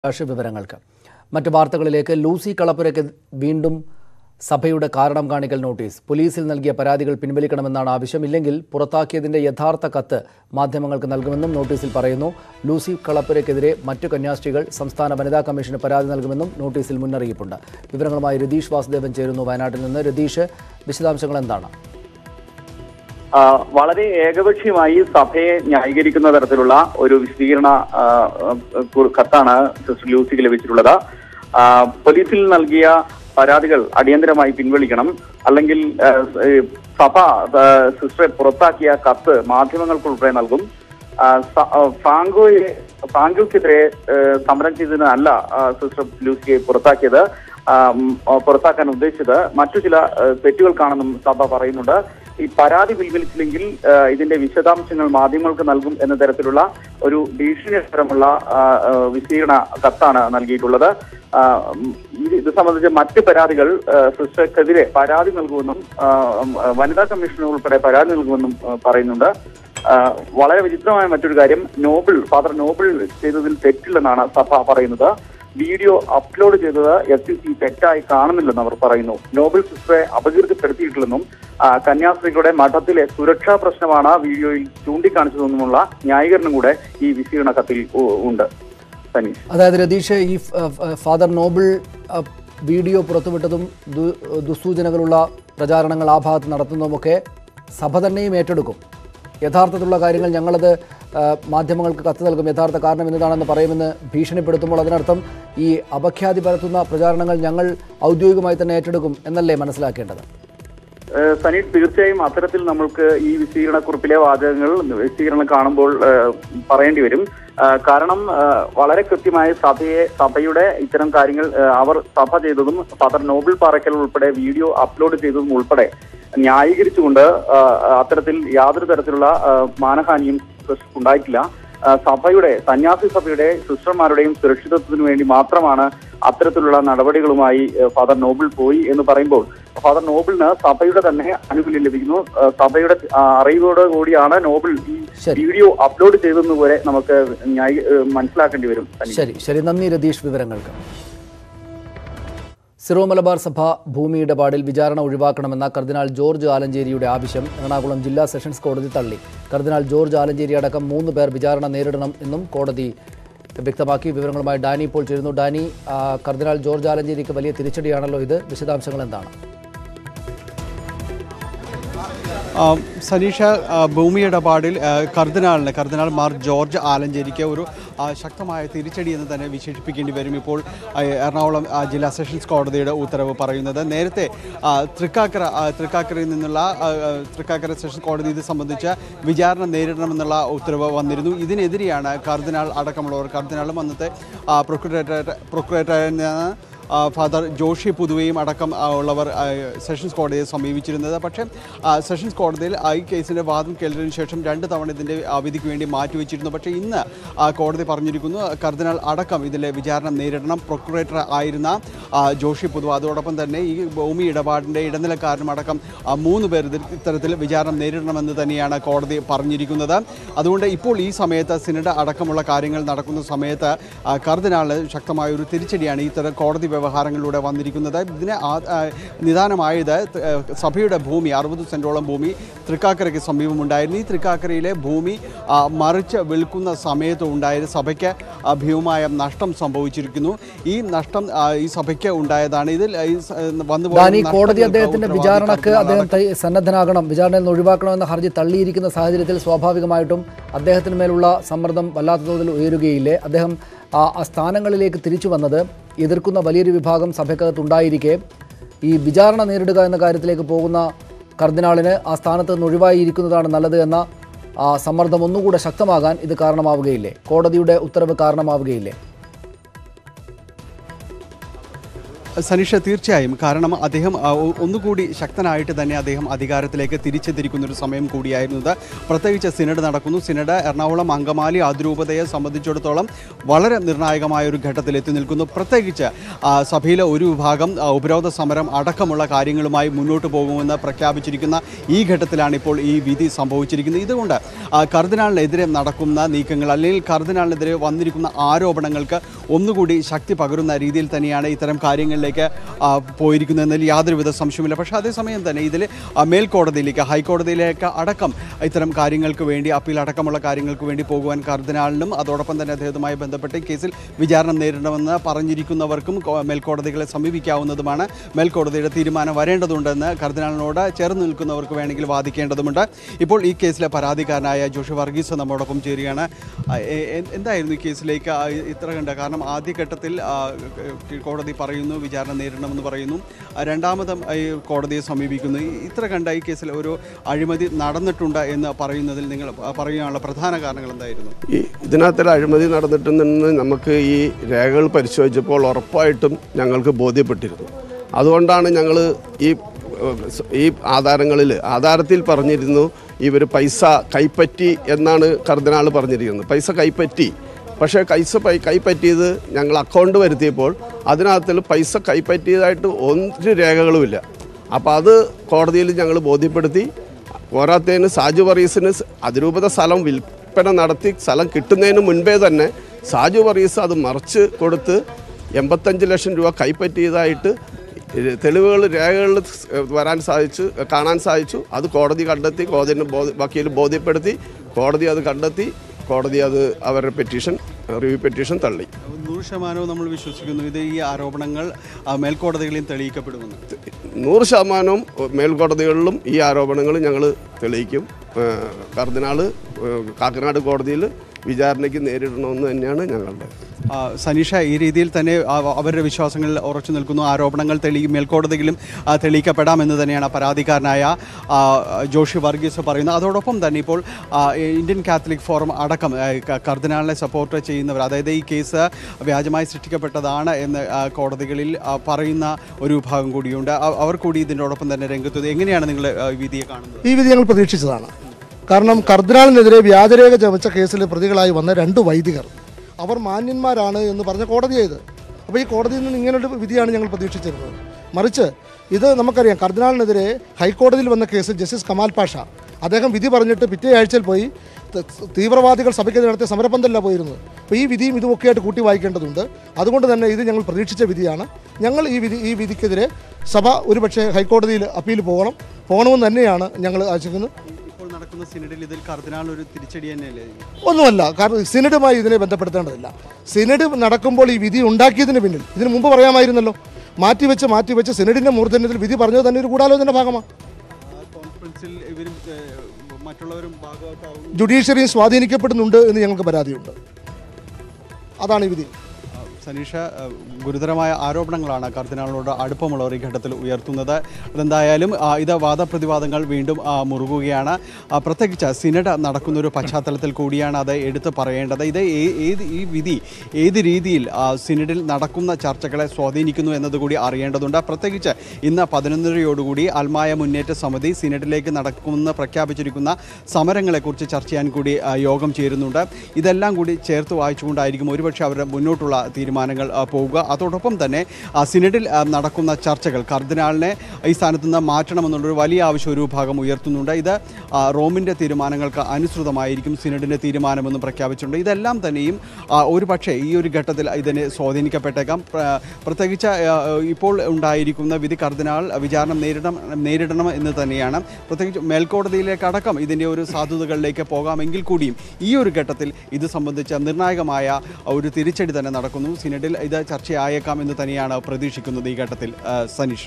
പ്രകാശ വിവരങ്ങൾക്ക് മറ്റ് വാർത്തകളിലേക്ക് ലൂസി കളപ്പുരയ്ക്ക് വീണ്ടും സഭയുടെ കാരണം കാണിക്കൽ നോട്ടീസ് പോലീസിൽ നൽകിയ പരാതികൾ പിൻവലിക്കണമെന്നാണ് ആവശ്യം ഇല്ലെങ്കിൽ പുറത്താക്കിയതിന്റെ യഥാർത്ഥ കത്ത് മാധ്യമങ്ങൾക്ക് നൽകുമെന്നും നോട്ടീസിൽ പറയുന്നു ലൂസി കളപ്പുരയ്ക്കെതിരെ മറ്റു കന്യാസ്ത്രീകൾ സംസ്ഥാന വനിതാ കമ്മീഷന് പരാതി നൽകുമെന്നും നോട്ടീസിൽ മുന്നറിയിപ്പുണ്ട് വിവരങ്ങളുമായി രതീഷ് വാസുദേവൻ ചേരുന്നു വയനാട്ടിൽ നിന്ന് രതീഷ് വിശദാംശങ്ങൾ എന്താണ് ആ, വളരെ ഏകപക്ഷീയമായി സഭയെ ന്യായീകരിക്കുന്ന തരത്തിലുള്ള ഒരു വിശദീകരണ ആ, കു- കത്താണ് സിസ്റ്റർ ലൂസിക്ക് ലഭിച്ചിട്ടുള്ളത് ആ, പോലീസിൽ നൽകിയ പരാതികൾ അടിയന്തരമായി പിൻവലിക്കണം അല്ലെങ്കിൽ ആ, ഏ, സഭ ആ, സിസ്റ്ററെ പുറത്താക്കിയ കത്ത് മാധ്യമങ്ങൾക്ക് ഉൾപ്പെടെ നൽകും ആ, സ- ആ, ഫ്രാങ്കോയെ ഫ്രാങ്കോയ്ക്കെതിരെ ഏ, സമരം ചെയ്തതിനല്ല ആ, സിസ്റ്റർ ലൂസിയെ പുറത്താക്കിയത് ആ, ഉം, ആ, പുറത്താക്കാൻ ഉദ്ദേശിച്ചത് മറ്റു ചില ഏ, തെറ്റുകൾക്കാണെന്നും സഭ പറയുന്നുണ്ട് ഈ പരാതി പിൻവലിച്ചില്ലെങ്കിൽ ആ, ഇതിന്റെ വിശദാംശങ്ങൾ മാധ്യമങ്ങൾക്ക് നൽകും എന്ന തരത്തിലുള്ള ഒരു ഭീഷണിപരമുള്ള ആ, ആ, വിശദീകരണ കത്താണ് നൽകിയിട്ടുള്ളത് ആ, ഉം, ഇത് ഇത് സംബന്ധിച്ച് മറ്റ് പരാതികൾ ആ, സിസ്റ്റർക്കെതിരെ പരാതി നൽകുമെന്നും ആ, ഉം, വനിതാ കമ്മീഷന് ഉൾപ്പെടെ പരാതി നൽകുമെന്നും ആ, പറയുന്നുണ്ട് ആ, വളരെ വിചിത്രമായ മറ്റൊരു കാര്യം നോബിൾ ഫാദർ നോബിൾ ചെയ്തതിൽ തെറ്റില്ലെന്നാണ് സഭ പറയുന്നത് വീഡിയോ അപ്ലോഡ് ചെയ്തത് എസ് സി സി തെറ്റായി കാണുന്നില്ലെന്ന് അവർ പറയുന്നു നോബൽ സിസ്റ്ററെ അപകീർത്തിപ്പെടുത്തിയിട്ടില്ലെന്നും ആ, കന്യാസ്ത്രീകളുടെ മഠത്തിലെ സുരക്ഷാ പ്രശ്നമാണ് വീഡിയോയിൽ ചൂണ്ടിക്കാണിച്ചതെന്നുമുള്ള ന്യായീകരണം കൂടെ ഈ വിശീകരണ കത്തിൽ ഉ- ഉണ്ട് സനീഷ് അതായത് രതീഷ് ഈ ഫ്- ഫ്- ഫാദർ നോബിൾ അഹ്, വീഡിയോ പുറത്തുവിട്ടതും ദു- ദുസ്സൂചനകളുള്ള പ്രചാരണങ്ങൾ ആ ഭാഗത്ത് നടത്തുന്നതുമൊക്കെ സഭ തന്നെയും ഏറ്റെടുക്കും യഥാർത്ഥത്തിലുള്ള കാര്യങ്ങൾ ഞങ്ങളത് അഹ്, മാധ്യമങ്ങൾക്ക് കത്ത് നൽകും യഥാർത്ഥ കാരണം എന്നതാണെന്ന് പറയുമെന്ന് ഭീഷണിപ്പെടുത്തുമ്പോൾ അതിനർത്ഥം ഈ അപഖ്യാതി പരത്തുന്ന പ്രചാരണങ്ങൾ ഞങ്ങൾ ഔദ്യോഗികമായി തന്നെ ഏറ്റെടുക്കും എന്നല്ലേ മനസ്സിലാക്കേണ്ടത് ഏഹ് സനീഷ് തീർച്ചയായും അത്തരത്തിൽ നമ്മൾക്ക് ഈ വിശദീകരണക്കുറിപ്പിലെ വാചകങ്ങൾ വിശദീകരണം കാണുമ്പോൾ ഏഹ് പറയേണ്ടി വരും ഏഹ് കാരണം ഏഹ് വളരെ കൃത്യമായി സഭയെ സഭയുടെ ഇത്തരം കാര്യങ്ങൾ ഏഹ് അവർ സഭ ചെയ്തതും ഫാദർ നോബിൾ പാറയ്ക്കൽ ഉൾപ്പെടെ വീഡിയോ അപ്ലോഡ് ചെയ്തതും ഉൾപ്പെടെ ന്യായീകരിച്ചുകൊണ്ട് ഏഹ് അത്തരത്തിൽ യാതൊരു തരത്തിലുള്ള ഏഹ് മാനഹാനിയും ഉണ്ടായിട്ടില്ല ഏഹ് സഭയുടെ സന്യാസി സഭയുടെ സിസ്റ്റർമാരുടെയും സുരക്ഷിതത്വത്തിനു വേണ്ടി മാത്രമാണ് അത്തരത്തിലുള്ള നടപടികളുമായി ഏഹ് ഫാദർ നോബിൾ പോയി എന്ന് പറയുമ്പോൾ ഫാദർ നോബിളിന് സഭയുടെ തന്നെ ആനുകൂല്യം ലഭിക്കുന്നു ഏഹ് സഭയുടെ ആ, അറിവോട് കൂടിയാണ് നോബിൾ ഈ ശരി. വീഡിയോ അപ്ലോഡ് ചെയ്തെന്ന് വരെ നമുക്ക് ന്യായി ഏഹ് മനസ്സിലാക്കേണ്ടി വരും സനീഷ്. ശരി ശരി നന്ദി രതീഷ് വിവരങ്ങൾക്ക് സിറോ മലബാർ സഭ ഭൂമി ഇടപാടിൽ വിചാരണ ഒഴിവാക്കണമെന്ന കർദിനാൾ ജോർജ് ആലഞ്ചേരിയുടെ ആവശ്യം എറണാകുളം ജില്ലാ സെഷൻസ് കോടതി തള്ളി കർദിനാൾ ജോർജ് ആലഞ്ചേരി അടക്കം മൂന്ന് പേർ വിചാരണ നേരിടണം എന്നും കോടതി വ്യക്തമാക്കി വിവരങ്ങളുമായി ഡാനി ഇപ്പോൾ ചേരുന്നു ഡാനി ആ, കർദിനാൾ ജോർജ് ആലഞ്ചേരിക്ക് വലിയ തിരിച്ചടിയാണല്ലോ ഇത് വിശദാംശങ്ങൾ എന്താണ് ആ, സനീഷ ആ, ഭൂമി ഇടപാടിൽ ആ, കർദിനാളിന് കർദിനാൾ മാർ ജോർജ് ആലഞ്ചേരിക്ക് ഒരു ആ, ശക്തമായ തിരിച്ചടി എന്ന് തന്നെ വിശേഷിപ്പിക്കേണ്ടി വരും ഇപ്പോൾ ആ, എറണാകുളം ആ, ജില്ലാ സെഷൻസ് കോടതിയുടെ ഉത്തരവ് പറയുന്നത് നേരത്തെ ആ, തൃക്കാക്കര ആ, തൃക്കാക്കരയിൽ നിന്നുള്ള ആ, ആ, തൃക്കാക്കര സെഷൻസ് കോടതി ഇത് സംബന്ധിച്ച് വിചാരണ നേരിടണമെന്നുള്ള ഉത്തരവ് വന്നിരുന്നു ഇതിനെതിരെയാണ് കർദിനാൾ അടക്കമുള്ളവർ കർദിനാളും അന്നത്തെ ആ, പ്രൊക്കുറേറ്റർ പ്രൊക്കുറേറ്ററിൽ ആ, ഫാദർ ജോഷി പുതുവയും അടക്കം ആ, ഉള്ളവർ ആ, സെഷൻസ് കോടതിയെ സമീപിച്ചിരുന്നത് പക്ഷേ ആ, സെഷൻസ് കോടതിയിൽ ആ, ഈ കേസിൻ്റെ വാദം കേട്ടതിനു ശേഷം രണ്ട് തവണ ഇതിൻ്റെ ആ, വിധിക്ക് വേണ്ടി മാറ്റിവെച്ചിരുന്നു പക്ഷേ ഇന്ന് ആ, കോടതി പറഞ്ഞിരിക്കുന്നു കർദിനാൾ അടക്കം ഇതിലെ വിചാരണ നേരിടണം പ്രൊക്കുറേറ്റർ ആയിരുന്ന ആ, ജോഷി പുതുവ അതോടൊപ്പം തന്നെ ഈ ഭൂമി ഇടപാടിൻ്റെ ഇടനിലക്കാരനും അടക്കം ആ, മൂന്ന് പേർ ഇതിൽ ഇത്തരത്തിൽ വിചാരണ നേരിടണമെന്ന് തന്നെയാണ് കോടതി പറഞ്ഞിരിക്കുന്നത് അതുകൊണ്ട് ഇപ്പോൾ ഈ സമയത്ത് സിനഡ് അടക്കമുള്ള കാര്യങ്ങൾ നടക്കുന്ന സമയത്ത് ആ, കർദിനാളിന് ശക്തമായ ഒരു തിരിച്ചടിയാണ് ഇത്തരം കോടതി വ്യവഹാരങ്ങളിലൂടെ വന്നിരിക്കുന്നത് ഇതിന് ആ- ആ, നിദാനമായത് ത- ഏ, സഭയുടെ ഭൂമി അറുപത് സെൻറ്റോളം ഭൂമി തൃക്കാക്കരയ്ക്ക് സമീപമുണ്ടായിരുന്നു ഈ തൃക്കാക്കരയിലെ ഭൂമി ആ, മറിച്ച് വിൽക്കുന്ന സമയത്ത് ഉണ്ടായത് സഭയ്ക്ക് ആ, ഭീമമായ നഷ്ടം സംഭവിച്ചിരിക്കുന്നു ഈ നഷ്ടം ആ, ഈ സഭയ്ക്ക് ഉണ്ടായതാണ് ഇതിൽ ഈ സ- വന്നു പോകുന്ന ഡാനി കോടതി നഷ്ടങ്ങൾക്ക് അദ്ദേഹത്തിന്റെ ഉത്തരവാദി വിചാരണക്ക് കർദിനാൾ അദ്ദേഹം തയ്യ- സന്നദ്ധനാകണം വിചാരണയിൽ നിന്ന് ഒഴിവാക്കണമെന്ന ഹർജി തള്ളിയിരിക്കുന്ന സാഹചര്യത്തിൽ സ്വാഭാവികമായിട്ടും അദ്ദേഹത്തിന് മേലുള്ള സമ്മർദ്ദം വല്ലാത്ത തോതിൽ ഉയരുകയില്ലേ അദ്ദേഹം ആ ആ സ്ഥാനങ്ങളിലേക്ക് തിരിച്ചു വന്നത് എതിർക്കുന്ന വലിയൊരു വിഭാഗം സഭയ്ക്കകത്തുണ്ടായിരിക്കെ ഈ വിചാരണ നേരിടുക എന്ന കാര്യത്തിലേക്ക് പോകുന്ന കർദിനാളിന് ആ സ്ഥാനത്ത് നിന്ന് ഒഴിവായിരിക്കുന്നതാണ് നല്ലത് എന്ന ആ സമ്മർദ്ദം ഒന്നുകൂടെ ശക്തമാകാൻ ഇത് കാരണമാവുകയില്ലേ കോടതിയുടെ ഉത്തരവ് കാരണമാവുകയില്ലേ സനീഷ തീർച്ചയായും കാരണം അദ്ദേഹം ആ, ഒ- ഒന്നുകൂടി ശക്തനായിട്ട് തന്നെ അദ്ദേഹം അധികാരത്തിലേക്ക് തിരിച്ചെത്തിരിക്കുന്ന ഒരു സമയം കൂടിയായിരുന്നത് പ്രത്യേകിച്ച് സിനഡ് നടക്കുന്നു സിനഡ് എറണാകുളം അങ്കമാലി അതിരൂപതയെ സംബന്ധിച്ചിടത്തോളം വളരെ നിർണായകമായ ഒരു ഘട്ടത്തിൽ എത്തി നിൽക്കുന്നു പ്രത്യേകിച്ച് ആ, സഭയിലെ ഒരു വിഭാഗം ആ, ഉപരോധ സമരം അടക്കമുള്ള കാര്യങ്ങളുമായി മുന്നോട്ട് പോകുമെന്ന് പ്രഖ്യാപിച്ചിരിക്കുന്ന ഈ ഘട്ടത്തിലാണ് ഇപ്പോൾ ഈ വിധി സംഭവിച്ചിരിക്കുന്നത് ഇതുകൊണ്ട് ആ, കർദിനാളിനെതിരെ നടക്കുന്ന നീക്കങ്ങൾ അല്ലെങ്കിൽ കർദിനാളിനെതിരെ വന്നിരിക്കുന്ന ആരോപണങ്ങൾക്ക് ഒന്നുകൂടി ശക്തി പകരുന്ന രീതിയിൽ തന്നെയാണ് ഇത്തരം കാര്യങ്ങളിലേക്ക് ആ, പോയിരിക്കുന്നതെന്നതിൽ യാതൊരുവിധ സംശയമില്ല പക്ഷേ അതേസമയം തന്നെ ഇതിൽ ആ, മേൽക്കോടതിയിലേക്ക് ഹൈക്കോടതിയിലേക്ക് അടക്കം ഇത്തരം കാര്യങ്ങൾക്ക് വേണ്ടി അപ്പീൽ അടക്കമുള്ള കാര്യങ്ങൾക്ക് വേണ്ടി പോകുവാൻ കർദിനാളിനും അതോടൊപ്പം തന്നെ അദ്ദേഹവുമായി ബന്ധപ്പെട്ട് ഈ കേസിൽ വിചാരണ നേരിടണമെന്ന് പറഞ്ഞിരിക്കുന്നവർക്കും കോ- മേൽക്കോടതികളെ സമീപിക്കാവുന്നതുമാണ് മേൽക്കോടതിയുടെ തീരുമാനം വരേണ്ടതുണ്ടെന്ന് കർദിനാളിനോട് ചേർന്ന് നിൽക്കുന്നവർക്ക് വേണമെങ്കിൽ വാദിക്കേണ്ടതുണ്ട് ഇപ്പോൾ ഈ കേസിലെ പരാതിക്കാരനായ ജോഷി വർഗീസ് നമ്മോടൊപ്പം ചേരുകയാണ് ആ, എ- എ- എന്തായിരുന്നു ഈ കേസിലേക്ക് ആ, ഇത്ര കണ്ട കാരണം ആദ്യഘട്ടത്തിൽ ആ, കോടതി പറയുന്നു വിചാരണ നേരിടണമെന്ന് പറയുന്നു ആ, രണ്ടാമതും ഈ കോടതിയെ സമീപിക്കുന്നു ഈ- ഇത്ര കണ്ട ഈ കേസിൽ ഒരു അഴിമതി നടന്നിട്ടുണ്ട് എന്ന് പറയുന്നതിൽ നിങ്ങൾ പറയാനുള്ള പ്രധാന കാരണങ്ങൾ എന്തായിരുന്നു ഈ ഇതിനകത്തിൽ അഴിമതി നടന്നിട്ടുണ്ടെന്ന് നമുക്ക് ഈ രേഖകൾ പരിശോധിച്ചപ്പോൾ ഉറപ്പായിട്ടും ഞങ്ങൾക്ക് ബോധ്യപ്പെട്ടിരുന്നു അതുകൊണ്ടാണ് ഞങ്ങൾ ഈ ഏഹ്, സ് ഈ ആധാരങ്ങളിൽ ആധാരത്തിൽ പറഞ്ഞിരുന്നു ഇവർ പൈസ കൈപ്പറ്റി എന്നാണ് കർദിനാൾ പറഞ്ഞിരിക്കുന്നത് പൈസ കൈപ്പറ്റി പക്ഷേ പൈസ പൈ കൈപ്പറ്റിയത് ഞങ്ങൾ അക്കൗണ്ട് വരുത്തിയപ്പോൾ അതിനകത്തിൽ പൈസ കൈപ്പറ്റിയതായിട്ട് ഒരു രേഖകളുമില്ല അപ്പോൾ അത് കോടതിയിൽ ഞങ്ങൾ ബോധ്യപ്പെടുത്തി പോരാത്തതിന് സാജു വർഗീസിന് സ് അതിരൂപത സ്ഥലം വിൽപ്പന നടത്തി സ്ഥലം കിട്ടുന്നതിന് മുൻപേ തന്നെ സാജു വർഗീസ് അത് മറിച്ച് കൊടുത്ത് എൺപത്തഞ്ച് ലക്ഷം രൂപ കൈപ്പറ്റിയതായിട്ട് ഇത് തെളിവുകൾ രേഖകളിൽ സ് വരാൻ സാധിച്ചു കാണാൻ സാധിച്ചു അത് കോടതി കണ്ടെത്തി കോടതിന് ബോധ വക്കീൽ ബോധ്യപ്പെടുത്തി കോടതി അത് കണ്ടെത്തി കോടതി അത് അവരുടെ പെറ്റീഷൻ റിവ്യൂ പെറ്റീഷൻ തള്ളി നൂറ് ശതമാനവും നമ്മൾ വിശ്വസിക്കുന്നു ഇത് ഈ ആരോപണങ്ങൾ ആ, മേൽക്കോടതികളിലും തെളിയിക്കപ്പെടുമെന്ന് നൂറ് ശതമാനവും മേൽക്കോടതികളിലും ഈ ആരോപണങ്ങൾ ഞങ്ങൾ തെളിയിക്കും ഏഹ് കർദിനാള് ഏഹ് കാക്കനാട് കോടതിയിൽ വിചാരണയ്ക്ക് നേരിടണമെന്ന് തന്നെയാണ് ഞങ്ങളുടെ ആ, സനീഷ ഈ രീതിയിൽ തന്നെ അവ- അവരുടെ വിശ്വാസങ്ങളിൽ ഉറച്ചു നിൽക്കുന്നു ആരോപണങ്ങൾ തെളി മേൽക്കോടതിയിലും ആ, തെളിയിക്കപ്പെടാമെന്ന് തന്നെയാണ് പരാതിക്കാരനായ ആ, ജോഷി വർഗീസ് പറയുന്നത് അതോടൊപ്പം തന്നെ ഇപ്പോൾ ആ, ഇന്ത്യൻ കാത്തലിക് ഫോറം അടക്കം ആ, ക- കർദിനാളിനെ സപ്പോർട്ട് ചെയ്യുന്നവർ അതായത് ഈ കേസ് വ്യാജമായി സൃഷ്ടിക്കപ്പെട്ടതാണ് എന്ന് ആ, കോടതികളിൽ ആ, പറയുന്ന ഒരു വിഭാഗം കൂടിയുണ്ട് അ- അവർ കൂടി ഇതിനോടൊപ്പം തന്നെ രംഗത്ത് എങ്ങനെയാണ് നിങ്ങൾ ആ, ഈ വിധിയെ കാണുന്നത് ഈ വിധി ഞങ്ങൾ പ്രതീക്ഷിച്ചതാണ് കാരണം കർദിനാളിനെതിരെ വ്യാജരേഖ ചമച്ച കേസിലെ പ്രതികളായി വന്ന രണ്ട് വൈദികർ അവർ മാന്യന്മാരാണ് എന്ന് പറഞ്ഞ കോടതിയായത് അപ്പോൾ ഈ കോടതിയിൽ നിന്ന് ഇങ്ങനൊരു വിധിയാണ് ഞങ്ങൾ പ്രതീക്ഷിച്ചിരുന്നത് മറിച്ച് ഇത് നമുക്കറിയാം കർദിനാളിനെതിരെ ഹൈക്കോടതിയിൽ വന്ന കേസിൽ ജസ്റ്റിസ് കമാൽ പാഷ അദ്ദേഹം വിധി പറഞ്ഞിട്ട് പിറ്റേ ആഴ്ചയിൽ പോയി ത- തീവ്രവാദികൾ സഭയ്ക്ക് നടത്തിയ സമരപ്പന്തല്ല പോയിരുന്നത് അപ്പോൾ ഈ വിധിയും ഇതുമൊക്കെയായിട്ട് കൂട്ടി വായിക്കേണ്ടതുണ്ട് അതുകൊണ്ട് തന്നെ ഇത് ഞങ്ങൾ പ്രതീക്ഷിച്ച വിധിയാണ് ഞങ്ങൾ ഈ വിധി ഈ വിധിക്കെതിരെ സഭ ഒരുപക്ഷെ ഹൈക്കോടതിയിൽ അപ്പീൽ പോകണം പോകണമെന്ന് തന്നെയാണ് ഞങ്ങൾ ആശിക്കുന്നത് ഇപ്പോൾ നടക്കുന്ന സിനഡിൽ ഇതിൽ കർദിനാൾ ഒരു തിരിച്ചടി തന്നെയല്ലേ ഒന്നുമല്ല കാരണം സിനഡുമായി ഇതിനെ ബന്ധപ്പെടുത്തേണ്ടതില്ല സിനഡ് നടക്കുമ്പോൾ ഈ വിധി ഉണ്ടാക്കിയതിന് പിന്നിൽ ഇതിന് മുമ്പ് പറയാമായിരുന്നല്ലോ മാറ്റിവെച്ച് മാറ്റിവെച്ച് സിനഡിന്റെ മൂർധന്യത്തിൽ വിധി പറഞ്ഞത് തന്നെ ഒരു ഗൂഢാലോചന ഭാഗമാണ് ആ കോൺഫറൻസിൽ ഇവരും ഏഹ്, മറ്റുള്ളവരും ഭാഗവത്താവും ജുഡീഷ്യറിയും സ്വാധീനിക്കപ്പെടുന്നുണ്ട് എന്ന് ഞങ്ങൾക്ക് പരാതിയുണ്ട് അതാണ് ഈ വിധി ആ, സനീഷ ആ, ഗുരുതരമായ ആരോപണങ്ങളാണ് കർദിനാളിനോട് അടുപ്പമുള്ളവർ ഈ ഘട്ടത്തിൽ ഉയർത്തുന്നത് അതെന്തായാലും ആ, ഇത് വാദപ്രതിവാദങ്ങൾ വീണ്ടും ആ, മുറുകുകയാണ് ആ, പ്രത്യേകിച്ച് സിനഡ് നടക്കുന്ന ഒരു പശ്ചാത്തലത്തിൽ കൂടിയാണ് അത് എടുത്ത് പറയേണ്ടത് ഇത് ഏ- ഏത് ഈ വിധി ഏത് രീതിയിൽ ആ, സിനഡിൽ നടക്കുന്ന ചർച്ചകളെ സ്വാധീനിക്കുന്നു എന്നതുകൂടി അറിയേണ്ടതുണ്ട് പ്രത്യേകിച്ച് ഇന്ന് പതിനൊന്നരയോടുകൂടി അൽമായ മുന്നേറ്റ സമിതി സിനഡിലേക്ക് നടക്കുമെന്ന് പ്രഖ്യാപിച്ചിരിക്കുന്ന സമരങ്ങളെക്കുറിച്ച് ചർച്ച ചെയ്യാൻ കൂടി ആ, യോഗം ചേരുന്നുണ്ട് ഇതെല്ലാം കൂടി ചേർത്ത് വായിച്ചുകൊണ്ടായിരിക്കും ഒരുപക്ഷെ അവരുടെ മുന്നോട്ടുള്ള തീരുമാനങ്ങൾ ആ, പോവുക അതോടൊപ്പം തന്നെ ആ, സിനഡിൽ ആ, നടക്കുന്ന ചർച്ചകൾ കർദിനാളിനെ ഈ സ്ഥാനത്ത് നിന്ന് മാറ്റണമെന്നുള്ളൊരു വലിയ ആവശ്യം ഒരു വിഭാഗം ഉയർത്തുന്നുണ്ട് ഇത് ആ, റോമിൻ്റെ തീരുമാനങ്ങൾക്ക് അനുസൃതമായിരിക്കും സിനഡിൻ്റെ തീരുമാനമെന്ന് പ്രഖ്യാപിച്ചിട്ടുണ്ട് ഇതെല്ലാം തന്നെയും ആ, ഒരു പക്ഷേ ഈ ഒരു ഘട്ടത്തിൽ ഇതിനെ സ്വാധീനിക്കപ്പെട്ടേക്കാം പ്ര- പ്രത്യേകിച്ച് ആ, ഇപ്പോൾ ഉണ്ടായിരിക്കുന്ന വിധി കർദിനാൾ വിചാരണ നേരിടണം നേരിടണം എന്ന് തന്നെയാണ് പ്രത്യേകിച്ച് മേൽക്കോടതിയിലേക്ക് അടക്കം ഇതിൻ്റെ ഒരു സാധുതകളിലേക്ക് പോകാമെങ്കിൽ കൂടിയും ഈ ഒരു ഘട്ടത്തിൽ ഇത് സംബന്ധിച്ച നിർണായകമായ ഒരു തിരിച്ചടി തന്നെ നടക്കുന്നു സിനഡിൽ ഇത് ചർച്ചയായേക്കാം എന്ന് തന്നെയാണ് പ്രതീക്ഷിക്കുന്നത് ഈ ഘട്ടത്തിൽ ആ, സനീഷ്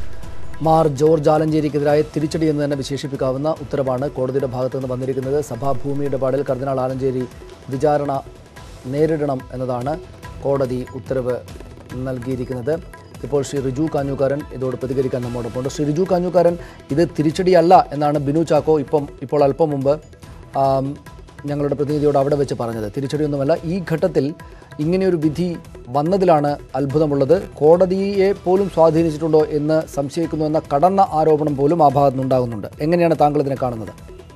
മാർ ജോർജ് ആലഞ്ചേരിക്കെതിരായ തിരിച്ചടി എന്ന് തന്നെ വിശേഷിപ്പിക്കാവുന്ന ഉത്തരവാണ് കോടതിയുടെ ഭാഗത്തു നിന്ന് വന്നിരിക്കുന്നത് സഭാഭൂമി ഇടപാടിൽ കർദിനാൾ ആലഞ്ചേരി വിചാരണ നേരിടണം എന്നതാണ് കോടതി ഉത്തരവ് നൽകിയിരിക്കുന്നത് ഇപ്പോൾ ശ്രീ റിജു കാഞ്ഞൂക്കാരൻ ഇതോട് പ്രതികരിക്കാൻ നമ്മോടൊപ്പം ഉണ്ട് ശ്രീ റിജു കാഞ്ഞൂക്കാരൻ ഇത് തിരിച്ചടിയല്ല എന്നാണ് ബിനു ചാക്കോ ഇപ്പം ഇപ്പോൾ അല്പം മുമ്പ് ആം, ഞങ്ങളുടെ പ്രതിനിധിയോട് അവിടെ വെച്ച് പറഞ്ഞത് തിരിച്ചടിയൊന്നുമല്ല ഈ ഘട്ടത്തിൽ ഇങ്ങനെയൊരു വിധി വന്നതിലാണ് അത്ഭുതമുള്ളത് കോടതിയെ പോലും സ്വാധീനിച്ചിട്ടുണ്ടോ എന്ന് സംശയിക്കുന്നു എന്ന കടന്ന ആരോപണം പോലും ആ ഭാഗത്ത് നിന്നുണ്ടാകുന്നുണ്ട് എങ്ങനെയാണ് താങ്കൾ ഇതിനെ കാണുന്നത്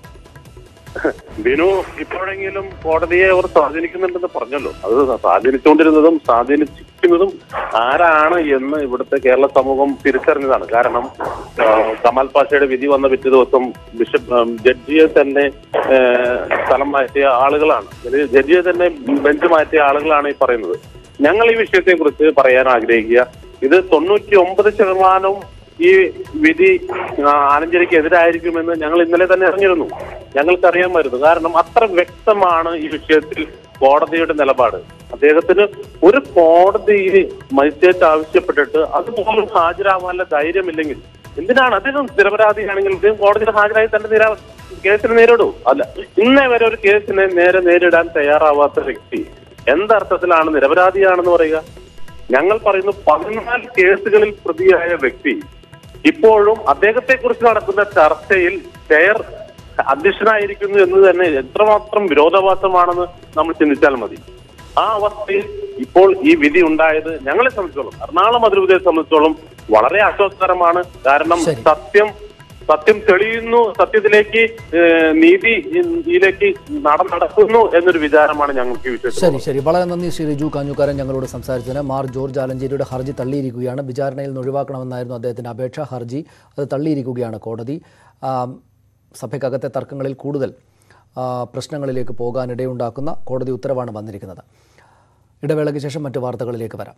ബിനു ഇപ്പോഴെങ്കിലും കോടതിയെ അവർ സ്വാധീനിക്കുന്നുണ്ടെന്ന് പറഞ്ഞല്ലോ അത് സ്വാധീനിച്ചുകൊണ്ടിരുന്നതും സ്വാധീനിച്ചിരിക്കുന്നതും ആരാണ് എന്ന് ഇവിടുത്തെ കേരള സമൂഹം തിരിച്ചറിഞ്ഞതാണ് കാരണം ആ, കമാൽ പാഷയുടെ വിധി വന്ന പിറ്റേ ദിവസം ബിഷപ്പ് ആ, ജഡ്ജിയെ തന്നെ ആ, സ്ഥലം മാറ്റിയ ആളുകളാണ് അല്ലെങ്കിൽ ജഡ്ജിയെ തന്നെ ബെഞ്ച് മാറ്റിയ ആളുകളാണ് ഈ പറയുന്നത് ഞങ്ങൾ ഈ വിഷയത്തെ കുറിച്ച് പറയാൻ ആഗ്രഹിക്കുക ഇത് തൊണ്ണൂറ്റി ഒമ്പത് ശതമാനവും ഈ വിധി ആ, ആലഞ്ചേരിക്ക് എതിരായിരിക്കുമെന്ന് ഞങ്ങൾ ഇന്നലെ തന്നെ അറിഞ്ഞിരുന്നു ഞങ്ങൾക്കറിയാമായിരുന്നു കാരണം അത്ര വ്യക്തമാണ് ഈ വിഷയത്തിൽ കോടതിയുടെ നിലപാട് അദ്ദേഹത്തിന് ഒരു കോടതിയിൽ മജിസ്ട്രേറ്റ് ആവശ്യപ്പെട്ടിട്ട് അതുപോലും ഹാജരാവാനുള്ള ധൈര്യമില്ലെങ്കിൽ എന്തിനാണ് അദ്ദേഹം നിരപരാധിയാണെങ്കിൽ അദ്ദേഹം കോടതിയിൽ ഹാജരായി തന്നെ നിരാ കേസിന് നേരിടൂ അല്ല ഇന്നേ വരെ ഒരു കേസിനെ നേരെ നേരിടാൻ തയ്യാറാവാത്ത വ്യക്തി എന്തർത്ഥത്തിലാണ് നിരപരാധിയാണെന്ന് പറയുക ഞങ്ങൾ പറയുന്നു പതിനാല് കേസുകളിൽ പ്രതിയായ വ്യക്തി ഇപ്പോഴും അദ്ദേഹത്തെ കുറിച്ച് നടക്കുന്ന ചർച്ചയിൽ ചെയർ അധ്യക്ഷനായിരിക്കുന്നു എന്ന് തന്നെ എത്രമാത്രം വിരോധാഭാസമാണെന്ന് നമ്മൾ ചിന്തിച്ചാൽ മതി ആ അവസ്ഥയിൽ ഇപ്പോൾ ഈ വിധി ഉണ്ടായത് ഞങ്ങളെ സംബന്ധിച്ചോളം എറണാകുളം അതിരൂപതയെ സംബന്ധിച്ചോളം വളരെ ആശ്വാസകരമാണ് കാരണം ശരി. സത്യം സത്യം തെളിയുന്നു സത്യത്തിലേക്ക് ഏഹ്, നീതി ഇതിലേക്ക് നട നടക്കുന്നു എന്നൊരു വിചാരമാണ് ഞങ്ങൾക്ക് ഈ വിഷയത്തിൽ ശരി ശരി വളരെ നന്ദി ശ്രീ റിജു കാഞ്ഞുകാരൻ ഞങ്ങളോട് സംസാരിച്ചതിന് മാർ ജോർജ് ആലഞ്ചേരിയുടെ ഹർജി തള്ളിയിരിക്കുകയാണ് വിചാരണയിൽ നിന്ന് ഒഴിവാക്കണമെന്നായിരുന്നു അദ്ദേഹത്തിൻ്റെ അപേക്ഷ ഹർജി അത് തള്ളിയിരിക്കുകയാണ് കോടതി ആ, സഭയ്ക്കകത്തെ തർക്കങ്ങളിൽ കൂടുതൽ ആ, പ്രശ്നങ്ങളിലേക്ക് പോകാനിടയുണ്ടാക്കുന്ന കോടതി ഉത്തരവാണ് വന്നിരിക്കുന്നത് ഇടവേളയ്ക്ക് ശേഷം മറ്റു വാർത്തകളിലേക്ക് വരാം